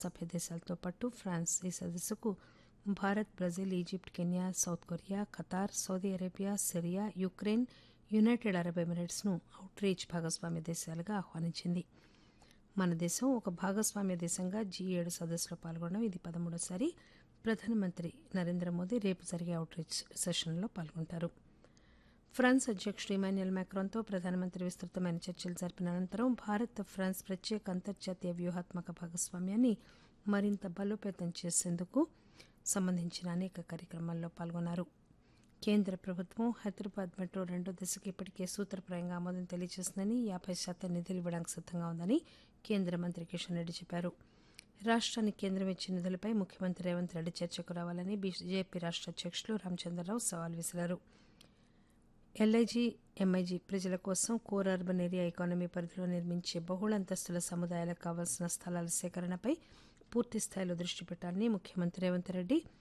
సభ్య దేశాలతో పాటు ఫ్రాన్స్ ఈ సదస్సుకు Bharat Brazil Egypt Kenya South Korea Qatar Saudi Arabia Syria Ukraine United Arab Emirates ను అవుట్ రీచ్ భాగస్వామ్య దేశాలుగా ఆహ్వానించింది మన దేశం ఒక భాగస్వామ్య దేశంగా జీ ఏడు సదస్సులో పాల్గొనడం ఇది పదమూడోసారి ప్రధానమంత్రి నరేంద్ర మోదీ రేపు జరిగే అవుట్ రీచ్ సెషన్లో పాల్గొంటారు ఫ్రాన్స్ అధ్యక్షుడు ఇమాన్యుయల్ మ్యాక్రాన్తో ప్రధానమంత్రి విస్తృతమైన చర్చలు జరిపిన అనంతరం భారత్ ఫ్రాన్స్ ప్రత్యేక అంతర్జాతీయ వ్యూహాత్మక భాగస్వామ్యాన్ని మరింత బలోపేతం చేసేందుకు సంబంధించిన అనేక కార్యక్రమాల్లో పాల్గొన్నారు కేంద్ర ప్రభుత్వం హైదరాబాద్ మెట్రో రెండో దశకు ఇప్పటికే సూత్రప్రాయంగా ఆమోదం తెలియజేసిందని యాభై శాతం నిధులు ఇవ్వడానికి సిద్దంగా ఉందని కేంద్ర మంత్రి కిషన్ రెడ్డి చెప్పారు రాష్ట్రానికి కేంద్రం ఇచ్చిన నిధులపై ముఖ్యమంత్రి రేవంత్ రెడ్డి చర్చకు రావాలని బీజేపీ రాష్ట్ర అధ్యక్షులు రామచంద్రరావు సవాల్ విసిరారు ఎల్ఐజీ ఎంఐజీ ప్రజల కోసం కోర్ అర్బన్ ఏరియా ఎకానమీ పరిధిలో నిర్మించే బహుళ అంతస్తుల సముదాయాలకు కావాల్సిన స్థలాల సేకరణపై పూర్తి స్థాయిలో దృష్టి పెట్టాలని ముఖ్యమంత్రి రేవంత్ రెడ్డి